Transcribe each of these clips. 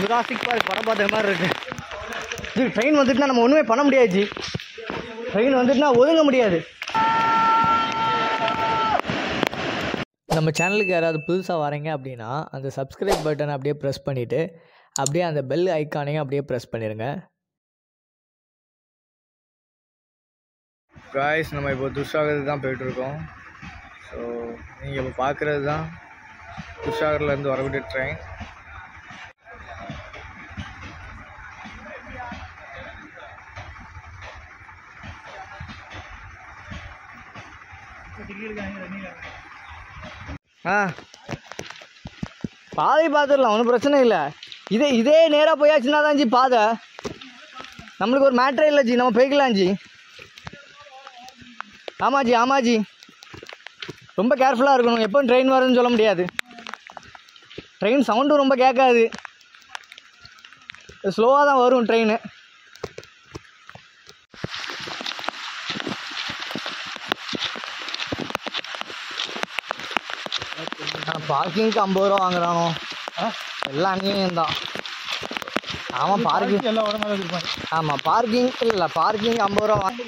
Jurassic Park படம் பார்த்த மாதிரி இருக்கு இது ட்ரெயின் வந்துட்டுனா நம்ம ஒன்றுமே பண்ண முடியாது ஜி ட்ரெயின் வந்துட்டுனா ஒதுங்க முடியாது நம்ம சேனலுக்கு யாராவது புதுசாக வரீங்க அப்படின்னா அந்த சப்ஸ்கிரைப் பட்டனை அப்படியே ப்ரெஸ் பண்ணிவிட்டு அப்படியே அந்த பெல் ஐக்கானையும் அப்படியே ப்ரெஸ் பண்ணிடுங்க காய்ஸ் நம்ம இப்போ துஷாகர் தான் போயிட்டுருக்கோம் ஸோ நீங்கள் இப்போ பார்க்குறது தான் துஷாகர்லேருந்து வரக்கூடிய ட்ரெயின் ஆ பாதை பார்த்துடலாம் ஒன்றும் பிரச்சனை இல்லை இதே இதே நேராக போயாச்சுன்னா தான் ஜி பாதை நம்மளுக்கு ஒரு மேட்ரே இல்லை ஜி நம்ம போய்க்கலாம் ஜி ஆமாம் ஜி ஆமாம் ஜி ரொம்ப கேர்ஃபுல்லாக இருக்கணும் எப்போ ட்ரெயின் வருதுன்னு சொல்ல முடியாது ட்ரெயின் சவுண்டும் ரொம்ப கேட்காது ஸ்லோவாக தான் வரும் ட்ரெயின் பார்க்கிங்க்கு ஐம்பது ரூபா வாங்குறானோ எல்லாம் அங்கேயும் தான் ஆமாம் பார்க்கிங் எல்லாம் உடம்பு மேலே இருப்பாங்க ஆமாம் பார்க்கிங் இல்லை பார்க்கிங் ஐம்பது ரூபா வாங்க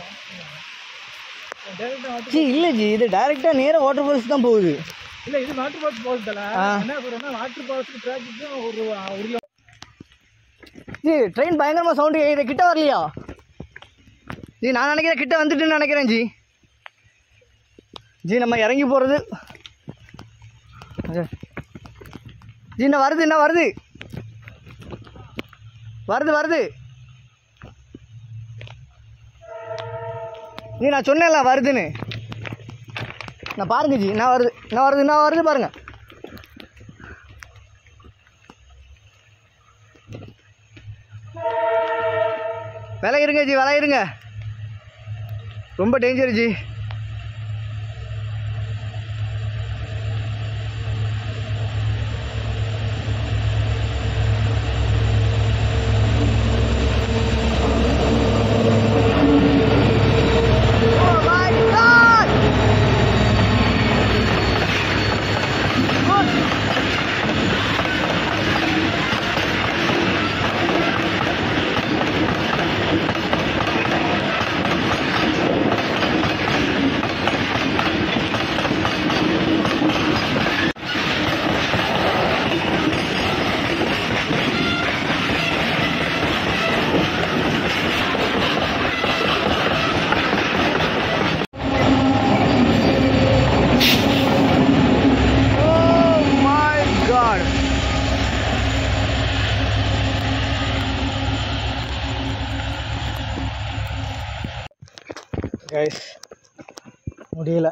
ஜி இல்லை ஜி இது டைரெக்டாக நேராக வாட்டர் ஃபால்ஸ் தான் போகுது இல்லை இது வாட்டர் பால்ஸ் போகிறதில்ல ஆ. என்ன சொல்கிறேன்னா வாட்டர் பால்ஸுக்கு டிராஃபிக்கும் ஒரு ஒரு கிலோ ஜி ட்ரெயின் பயங்கரமாக சவுண்டு இதை கிட்ட வரலையா ஜி நான் நினைக்கிறேன் கிட்ட வந்துட்டுன்னு நினைக்கிறேன் ஜி ஜி நம்ம இறங்கி போகிறது ஜி என்ன வருது என்ன வருது வருது வருது ஜி நான் சொன்னேன்ல வருதுன்னு நான் பாருங்க ஜி என்ன வருது என்ன வருது என்ன வருது பாருங்க விலை இருங்க ஜி விலை இருங்க ரொம்ப danger ji Oh my God! Good. Oh my god. Guys முடியல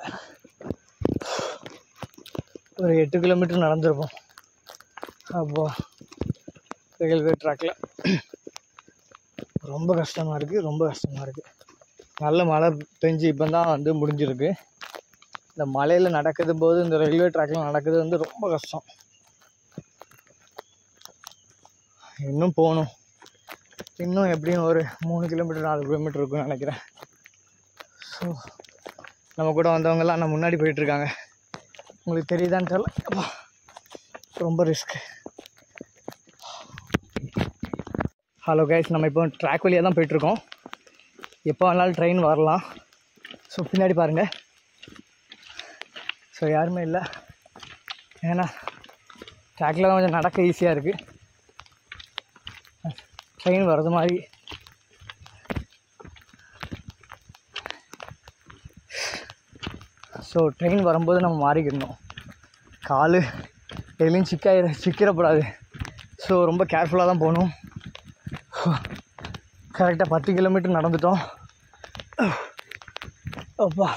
ஒரு எட்டு கிலோமீட்டர் நடந்திருப்போம் அப்போ ரயில்வே ட்ராக்கில் ரொம்ப கஷ்டமாக இருக்குது ரொம்ப கஷ்டமாக இருக்குது நல்ல மழை பெஞ்சு இப்போ தான் வந்து முடிஞ்சிருக்கு இந்த மலையில் நடக்குது போது இந்த ரயில்வே ட்ராக்கில் நடக்குது வந்து ரொம்ப கஷ்டம் இன்னும் போகணும் இன்னும் எப்படியும் ஒரு மூணு கிலோமீட்டர் நாலு கிலோமீட்டர் இருக்கும்னு நினைக்கிறேன் ஸோ நம்ம கூட வந்தவங்கெல்லாம் நான் முன்னாடி போயிட்டுருக்காங்க உங்களுக்கு தெரியுதான்னு தெரியல அப்பா, ரொம்ப ரிஸ்க் ஹலோ கைஸ் நம்ம இப்போ ட்ராக் வழியாக தான் போயிட்டுருக்கோம் எப்போ வேணாலும் ட்ரெயின் வரலாம் ஸோ பின்னாடி பாருங்கள் ஸோ யாருமே இல்லை ஏன்னா ட்ராக்கில் தான் கொஞ்சம் நடக்க ஈஸியாக இருக்குது ட்ரெயின் வர்றது மாதிரி ஸோ ட்ரெயின் வரும்போது நம்ம மாறிக்கிடணும் கால் எதுலேயும் சிக்காயிர சிக்கிடக்கூடாது ஸோ ரொம்ப கேர்ஃபுல்லாக தான் போகணும் கரெக்டாக பத்து கிலோமீட்டர் நடந்துட்டோம் அப்பா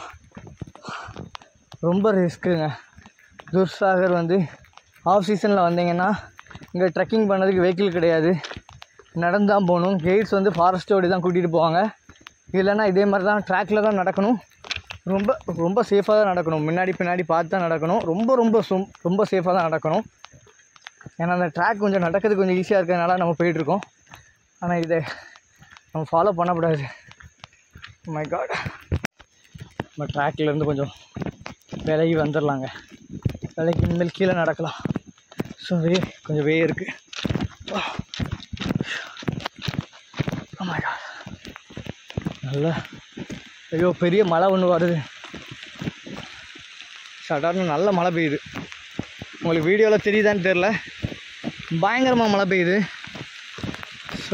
ரொம்ப ரிஸ்க்குங்க துர்சாகர் வந்து ஆஃப் சீசனில் வந்தீங்கன்னா இங்கே ட்ரெக்கிங் பண்ணதுக்கு வெஹிக்கிள் கிடையாது நடந்து தான் போகணும் கைட்ஸ் வந்து ஃபாரஸ்ட்டோடு தான் கூட்டிகிட்டு போவாங்க இல்லைன்னா இதே மாதிரி தான் ட்ராக்கில் தான் நடக்கணும் ரொம்ப ரொம்ப சேஃபாக தான் நடக்கணும் முன்னாடி பின்னாடி பார்த்து தான் நடக்கணும் ரொம்ப ரொம்ப சும்- ரொம்ப சேஃபாக தான் நடக்கணும் ஏன்னா அந்த ட்ராக் கொஞ்சம் நடக்கிறதுக்கு கொஞ்சம் ஈஸியாக இருக்கிறதுனால நம்ம போயிட்டுருக்கோம் ஆனால் இதை நம்ம ஃபாலோ பண்ணக்கூடாது மை காட் நம்ம ட்ராக்லேருந்து கொஞ்சம் விலகி வந்துடலாங்க விலகி இனிமேல் கீழே நடக்கலாம் ஸோ வே கொஞ்சம் வே இருக்குது நல்லா ஐயோ பெரிய மழை ஒன்று வருது சடார்னு நல்ல மழை பெய்யுது உங்களுக்கு வீடியோவில் தெரியுதான்னு தெரில பயங்கரமாக மழை பெய்யுது ஸோ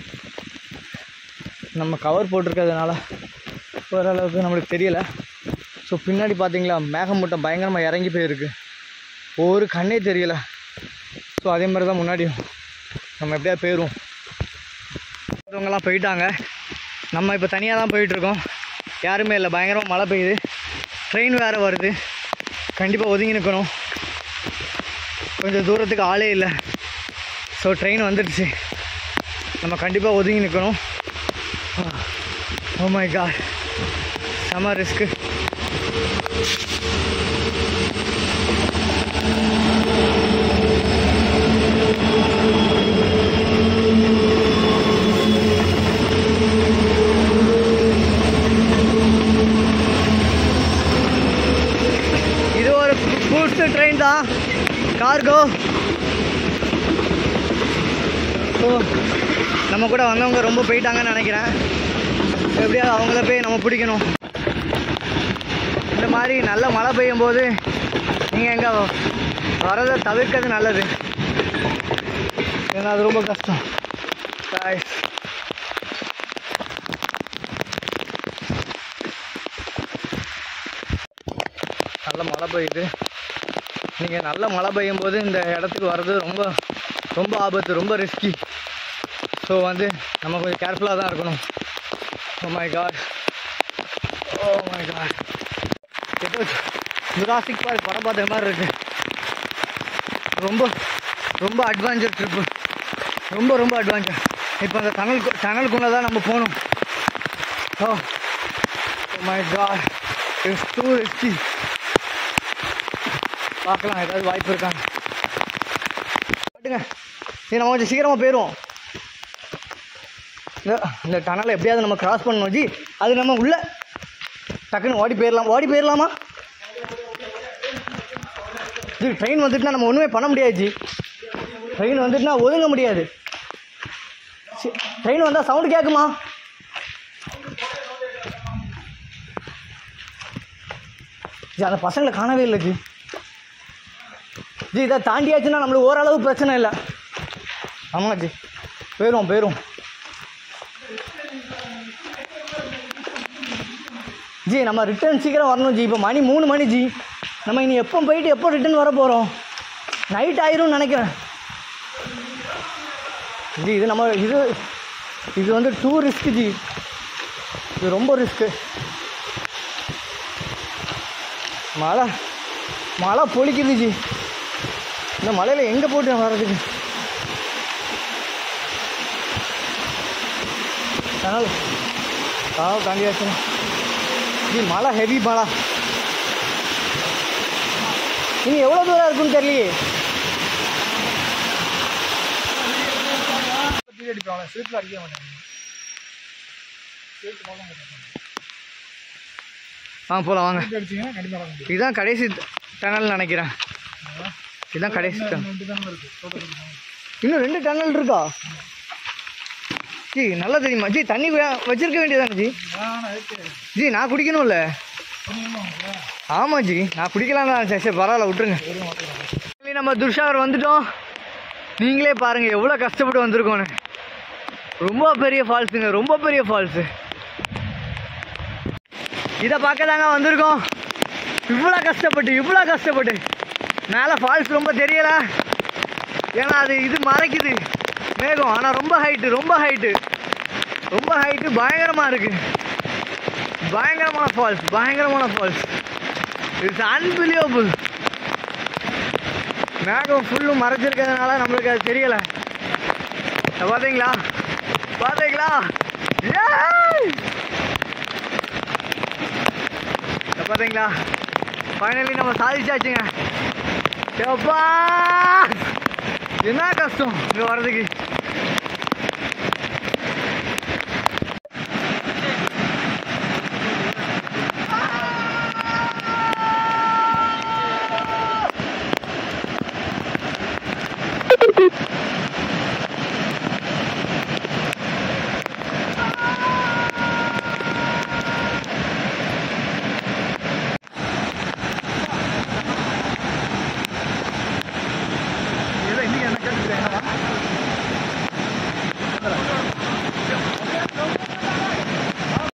நம்ம கவர் போட்டிருக்கிறதுனால ஓரளவுக்கு நம்மளுக்கு தெரியலை ஸோ பின்னாடி பார்த்தீங்களா மேகமூட்டம் பயங்கரமாக இறங்கி போயிருக்கு ஒரு கண்ணே தெரியல ஸோ அதே மாதிரி தான் முன்னாடியும் நம்ம எப்படியா போயிடுவோம் மற்றவங்கலாம் போயிட்டாங்க நம்ம இப்போ தனியாக தான் போயிட்டுருக்கோம் யாருமே இல்லை பயங்கரமாக மழை பெய்யுது ட்ரெயின் வேறு வருது கண்டிப்பாக ஒதுங்கி நிற்கணும் கொஞ்சம் தூரத்துக்கு ஆளே இல்லை ஸோ ட்ரெயின் வந்துடுச்சு நம்ம கண்டிப்பாக ஒதுங்கி நிற்கணும் ஓ மை காட் செம ரிஸ்க்கு இது ஒரு கூட்ஸ் ட்ரெயின் தான் கார்கோ ஸோ நம்ம கூட வந்தவங்க ரொம்ப போயிட்டாங்கன்னு நினைக்கிறேன் எப்படியாவது அவங்கள போய் நம்ம பிடிக்கணும் இந்த மாதிரி நல்ல மழை பெய்யும் போது நீங்கள் எங்கே வரதை தவிர்க்கிறது நல்லது ஏன்னா அது ரொம்ப கஷ்டம் Guys. நல்ல மழை பெய்யுது நீங்கள் நல்ல மழை பெய்யும் போது இந்த இடத்துக்கு வர்றது ரொம்ப ரொம்ப ஆபத்து ரொம்ப ரிஸ்கி ஸோ வந்து நம்ம கொஞ்சம் கேர்ஃபுல்லாக தான் இருக்கணும் oh my god oh my god ஏதோ ஜுராசிக் பார்க் படம் பார்த்த மாதிரி இருக்கு ரொம்ப ரொம்ப அட்வான்ச்சர் ட்ரிப்பு ரொம்ப ரொம்ப அட்வான்ச்சர் இப்போ அந்த டனல் டனலுக்குள்ளே தான் நம்ம போகணும் oh my god it's too risky பார்க்கலாம் ஏதாவது வாய்ப்பு இருக்காங்க காட்டுங்க சரி நம்ம கொஞ்சம் சீக்கிரமாக போயிடுவோம் இந்த இந்த டனலை எப்படியாவது நம்ம கிராஸ் பண்ணணும் ஜி அது நம்ம உள்ள டக்குன்னு ஓடி போயிடலாம் ஓடி போயிடலாமா ஜி ட்ரெயின் வந்துட்டுனா நம்ம ஒன்றுமே பண்ண முடியாது ஜி ட்ரெயின் வந்துட்டுனா ஒதுங்க முடியாது ட்ரெயின் வந்தால் சவுண்டு கேட்குமா ஜி அந்த பசங்களை காணவே இல்லை ஜி ஜி இதை தாண்டியாச்சுன்னா நம்மளுக்கு ஓரளவு பிரச்சனை இல்லை ஆமாம் ஜி போயிடுவோம் போயிடுவோம் ஜி நம்ம ரிட்டர்ன் சீக்கிரம் வரணும் ஜி இப்போ மணி மூணு மணி ஜி நம்ம இனி எப்போ போயிட்டு எப்போ ரிட்டர்ன் வர போகிறோம் நைட் ஆயிரும்னு நினைக்கிறேன் ஜி இது நம்ம இது இது வந்து டூ ரிஸ்க் ஜி இது ரொம்ப ரிஸ்க்கு மழை மழை பொழிக்குது ஜி இந்த மலையில் எங்கே போட்டு நான் வர்றதுக்கு அதனால் காவல் தாண்டியாச்சுன்னா ஜி மழை ஹெவி மழை இனி எவ்வளோ தூரம் இருக்குன்னு தெரியலையே பீரியட் அடிப்பாங்க சிரிப்பில் அடிக்க மாட்டாங்க சிரிப்பு போக மாட்டாங்க ஆ போகலாம் வாங்க சிரிப்பு அடிச்சிங்கன்னா கண்டிப்பாக வர முடியும் இதுதான் கடைசி டனல் நினைக்கிறேன் இதுதான் கடைசி டனல் ரெண்டு தான் இருக்குது டோட்டல் இன்னும் ரெண்டு டனல் இருக்கா ஜி நல்லா தெரியுமா ஜி தண்ணி வே- வச்சிருக்க வேண்டியதானே ஜி ஆனால் இருக்கு ஜி நான் குடிக்கணும்ல ஆமாம் ஜி நான் குடிக்கலாம் தான் சரி சரி பரவாயில்ல விட்டுருங்க சரி, நம்ம துர்ஷாகர் வந்துட்டோம் நீங்களே பாருங்கள் எவ்வளோ கஷ்டப்பட்டு வந்திருக்கோன்னு ரொம்ப பெரிய ஃபால்ஸுங்க ரொம்ப பெரிய ஃபால்ஸு இதை பார்க்க தாங்க வந்திருக்கோம் இவ்வளோ கஷ்டப்பட்டு இவ்வளோ கஷ்டப்பட்டு மேலே ஃபால்ஸ் ரொம்ப தெரியல ஏன்னா அது இது மறைக்குது மேகம் ஆனால் ரொம்ப ஹைட்டு ரொம்ப ஹைட்டு ரொம்ப ஹைட்டு பயங்கரமாக இருக்குது பயங்கரமான ஃபால்ஸ் பயங்கரமான ஃபால்ஸ் இட்ஸ் அன்பிலியபிள் மேகம் ஃபுல்லும் மறைச்சிருக்கிறதுனால நம்மளுக்கு அது தெரியலை இதை பார்த்தீங்களா பார்த்தீங்களா ஏய்! இதை பார்த்தீங்களா ஃபைனலி நம்ம சாதிச்சாச்சுங்க எப்பா என்ன கஷ்டம் இங்கே வர்றதுக்கு